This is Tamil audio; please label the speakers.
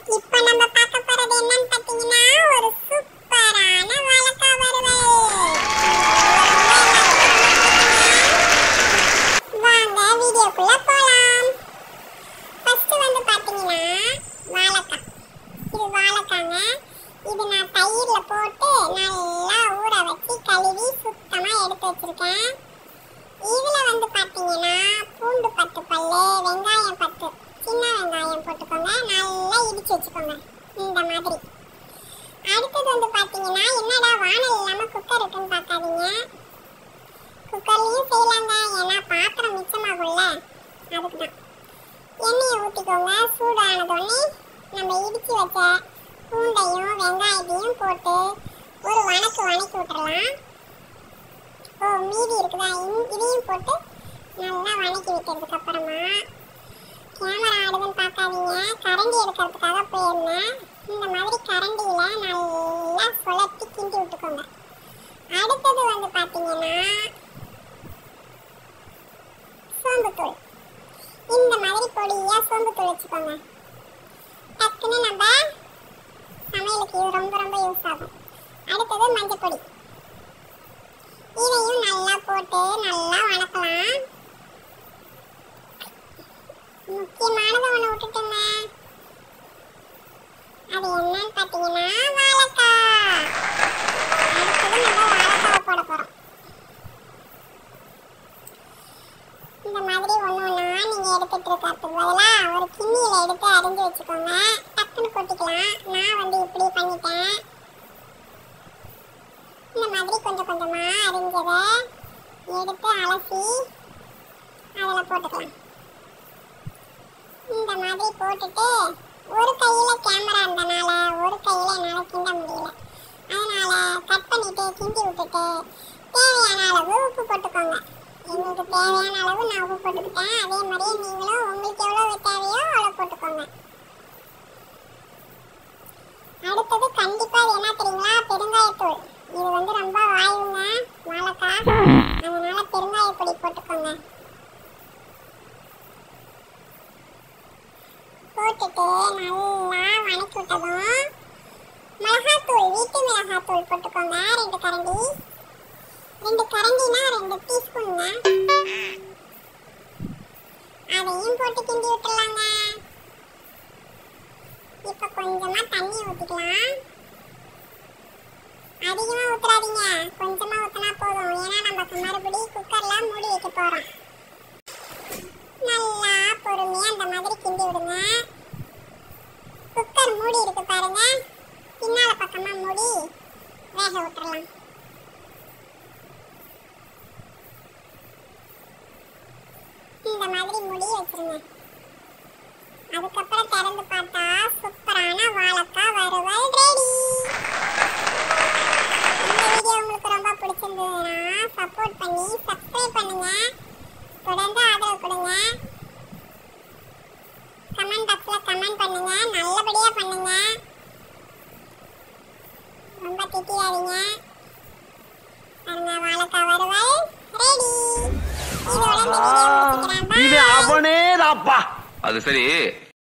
Speaker 1: இப்ப நம்ம பார்க்க போறது என்னன்னு பாத்தீங்கன்னா ஒரு சூப்பரான வாழைக்காய் வறுவல் வாங்க வீடியோக்குள்ள போலாம் ஃபர்ஸ்ட் வந்து பாத்தீங்கன்னா வாழைக்காய் இது வாழைக்காங்க இது நான் தயிர்ல போட்டு நல்லா ஊற வச்சு கழுவி சுத்தமா எடுத்து வச்சிருக்கேன் இதுல வந்து பாத்தீங்கன்னா பூண்டு பத்து பல்லு வெங்காயம் பத்து சின்ன வெங்காயம் போட்டுக்கோங்க நல்லா இடிச்சு வச்சுக்கோங்க இந்த மாதிரி அடுத்தது வந்து பாத்தீங்கன்னா என்னடா வானல் இல்லாம குக்கர் இருக்குன்னு பார்க்காதீங்க குக்கர்லயும் செய்யலாங்க ஏன்னா பாத்திரம் மிச்சமாகும்ல அதுக்கு தான் எண்ணெயை ஊற்றிக்கோங்க சூடானதோடனே நம்ம இடிச்சு வச்ச பூண்டையும் வெங்காயத்தையும் போட்டு ஒரு வணக்கு வணக்கி விட்டுறலாம் ஓ மீதி இருக்குதா இந்- இதையும் போட்டு நல்லா வணக்கி விட்டதுக்கு அப்புறமா கேமரா ஆடுதுன்னு பார்க்காதீங்க கரண்டி எடுக்கிறதுக்காக போயிருந்தேன் இந்த மாதிரி கரண்டியில நல்லா சுழட்டி கிண்டி விட்டுக்கோங்க அடுத்தது வந்து பார்த்தீங்கன்னா சோம்புத்தூள் இந்த மாதிரி பொடியா சோம்புத்தூள் வச்சுக்கோங்க டக்குன்னு நம்ம சமையலுக்கு இது ரொம்ப ரொம்ப யூஸ் ஆகும் அடுத்தது மஞ்சள் பொடி இதையும் நல்லா போட்டு நல்லா வணக்கலாம் முக்கியமானது ஒன்று விட்டுட்டுங்க அது என்னன்னு பார்த்தீங்கன்னா வாழைக்காய் அடுத்தது நம்ம வாழைக்காவை போட போகிறோம் இந்த மாதிரி ஒன்று ஒன்றா நீங்கள் எடுத்துட்டு இருக்கிறதுக்கு பதிலாக ஒரு கிண்ணியில் எடுத்து அரிஞ்சு வச்சுக்கோங்க டக்குன்னு கொட்டிக்கலாம் நான் வந்து இப்படி பண்ணிட்டேன் இந்த மாதிரி கொஞ்சம் கொஞ்சமா அரிஞ்சதை எடுத்து அலசி அதில் போட்டுக்கலாம் இந்த மாதிரி போட்டுட்டு ஒரு கையில கேமரா இருந்தனால ஒரு கையில என்னால் கிண்ட முடியல அதனால கட் பண்ணிட்டு கிண்டி விட்டுட்டு தேவையான அளவு உப்பு போட்டுக்கோங்க எங்களுக்கு தேவையான அளவு நான் உப்பு போட்டுக்கிட்டேன் அதே மாதிரியே நீங்களும் உங்களுக்கு எவ்வளோ தேவையோ அவ்வளோ போட்டுக்கோங்க அடுத்தது கண்டிப்பா இது என்ன தெரியுங்களா பெருங்காயத்தூள் இது வந்து ரொம்ப வாயுங்க வாழைக்காய் அதனால பெருங்காய பொடி போட்டுக்கோங்க போட்டுட்டு நல்லா வணக்கி விட்டதும் மிளகாத்தூள் வீட்டு மிளகாத்தூள் போட்டுக்கோங்க ரெண்டு கரண்டி ரெண்டு கரண்டினா ரெண்டு டீஸ்பூனுங்க அதையும் போட்டு கிண்டி விட்டுலாங்க இப்ப கொஞ்சமா தண்ணி ஊத்திக்கலாம் அதிகமா ஊத்துறாதீங்க கொஞ்சமா ஊத்துனா போதும் ஏன்னா நம்ம மறுபடி குக்கர்ல மூடி வைக்க போறோம் நல்லா பொறுமையா அந்த மாதிரி கிண்டி விடுங்க குக்கர் மூடி இருக்கு பாருங்க பின்னால பக்கமா மூடி வேக விட்டுறலாம் இந்த மாதிரி மூடி வச்சிருங்க அதுக்கப்புறம் திறந்து பார்த்தா சூப்பரான வாழைக்காய் வறுவல் ரெடி இந்த வீடியோ உங்களுக்கு ரொம்ப பிடிச்சிருந்ததுன்னா சப்போர்ட் பண்ணி சப்ஸ்கிரைப் பண்ணுங்க தொடர்ந்து ஆதரவு கொடுங்க கமெண்ட் பாக்ஸ்ல கமெண்ட் பண்ணுங்க நல்லபடியா பண்ணுங்க ரொம்ப திட்டிடாதீங்க பாருங்க வாழைக்காய் வறுவல் ரெடி இதோட இந்த வீடியோ முடிச்சுக்கிறேன்
Speaker 2: இது
Speaker 1: Bye.
Speaker 2: அவனே தாப்பா
Speaker 3: அது சரி